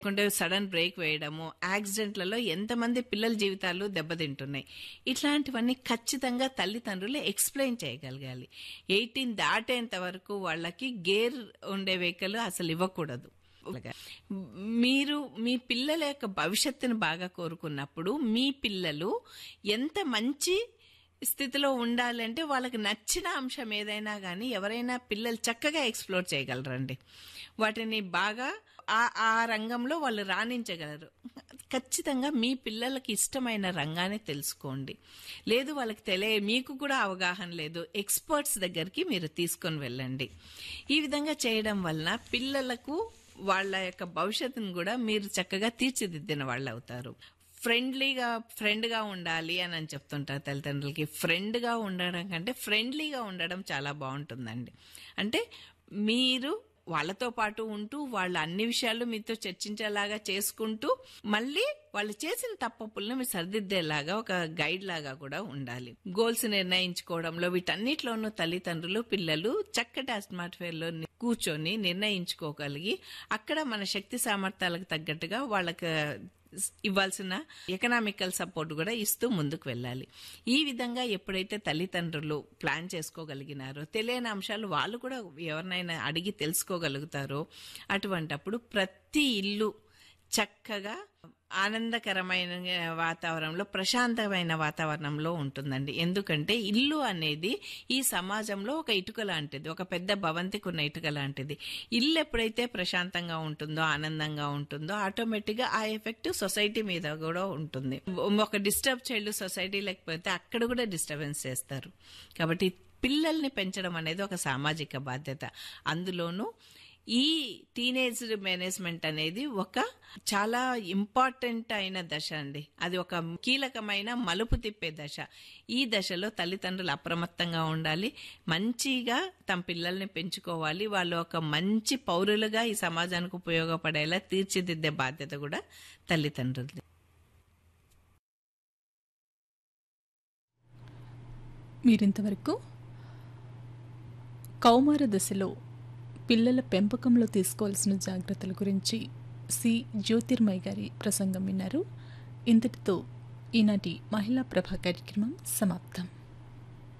లేకుంటే sudden brake వేయడము యాక్సిడెంట్లలో ఎంతమంది పిల్లల జీవితాలు దెబ్బతింటున్నాయి ఇట్లాంటివన్నీ ఖచ్చితంగా తల్లిదండ్రులు ఎక్స్ప్లెయిన్ చేయగలగాలి ఎయిటీన్ దాటేంత వరకు వాళ్ళకి గేర్ ఉండే వెహికల్ అసలు ఇవ్వకూడదు మీరు మీ పిల్లల యొక్క భవిష్యత్తును బాగా కోరుకున్నప్పుడు మీ పిల్లలు ఎంత మంచి స్థితిలో ఉండాలంటే వాళ్ళకి నచ్చిన అంశం ఏదైనా కానీ ఎవరైనా పిల్లలు చక్కగా ఎక్స్ప్లోర్ చేయగలరండి వాటిని బాగా ఆ ఆ రంగంలో వాళ్ళు రాణించగలరు ఖచ్చితంగా మీ పిల్లలకి ఇష్టమైన రంగాన్ని తెలుసుకోండి లేదు వాళ్ళకి తెలియ మీకు కూడా అవగాహన లేదు ఎక్స్పర్ట్స్ దగ్గరికి మీరు తీసుకొని వెళ్ళండి ఈ విధంగా చేయడం వలన పిల్లలకు వాళ్ళ యొక్క భవిష్యత్తును కూడా మీరు చక్కగా తీర్చిదిద్దిన వాళ్ళు అవుతారు ఫ్రెండ్లీగా ఫ్రెండ్గా ఉండాలి అని అని చెప్తుంటారు తల్లిదండ్రులకి ఫ్రెండ్గా ఉండడం కంటే ఫ్రెండ్లీగా ఉండడం చాలా బాగుంటుందండి అంటే మీరు వాళ్ళతో పాటు ఉంటూ వాళ్ళు అన్ని విషయాలు మీతో చర్చించేలాగా చేసుకుంటూ మళ్ళీ వాళ్ళు చేసిన తప్పప్పులను మీరు సరిదిద్దేలాగా ఒక గైడ్ లాగా కూడా ఉండాలి గోల్స్ నిర్ణయించుకోవడంలో వీటన్నిటిలోనూ తల్లిదండ్రులు పిల్లలు చక్కటి అట్మాస్ఫియర్ లో కూర్చొని నిర్ణయించుకోగలిగి అక్కడ మన శక్తి సామర్థ్యాలకు తగ్గట్టుగా వాళ్ళకి ఇవ్వాల్సిన ఎకనామికల్ సపోర్ట్ కూడా ఇస్తూ ముందుకు వెళ్ళాలి ఈ విధంగా ఎప్పుడైతే తల్లిదండ్రులు ప్లాన్ చేసుకోగలిగినారో తెలియని అంశాలు వాళ్ళు కూడా ఎవరినైనా అడిగి తెలుసుకోగలుగుతారో అటువంటప్పుడు ప్రతి ఇల్లు చక్కగా ఆనందకరమైన వాతావరణంలో ప్రశాంతమైన వాతావరణంలో ఉంటుందండి ఎందుకంటే ఇల్లు అనేది ఈ సమాజంలో ఒక ఇటుక లాంటిది ఒక పెద్ద భవంతికి ఉన్న ఇటుక లాంటిది ఇల్లు ఎప్పుడైతే ప్రశాంతంగా ఉంటుందో ఆనందంగా ఉంటుందో ఆటోమేటిక్ గా ఆ ఎఫెక్ట్ సొసైటీ మీద కూడా ఉంటుంది ఒక డిస్టర్బ్ చైల్డ్ సొసైటీ లేకపోతే అక్కడ కూడా డిస్టర్బెన్స్ చేస్తారు కాబట్టి పిల్లల్ని పెంచడం అనేది ఒక సామాజిక బాధ్యత అందులోనూ ఈ టీనేజ్ మేనేజ్మెంట్ అనేది ఒక చాలా ఇంపార్టెంట్ అయిన దశ అండి అది ఒక కీలకమైన మలుపు తిప్పే దశ ఈ దశలో తల్లిదండ్రులు అప్రమత్తంగా ఉండాలి మంచిగా తమ పిల్లల్ని పెంచుకోవాలి వాళ్ళు ఒక మంచి పౌరులుగా ఈ సమాజానికి ఉపయోగపడేలా తీర్చిదిద్దే బాధ్యత కూడా తల్లిదండ్రులది మీరింతవరకు కౌమార దశలో పిల్లల పెంపకంలో తీసుకోవాల్సిన జాగ్రత్తల గురించి సి జ్యోతిర్మయ్ గారి ప్రసంగం విన్నారు ఇంతటితో ఈనాటి మహిళా ప్రభా కార్యక్రమం సమాప్తం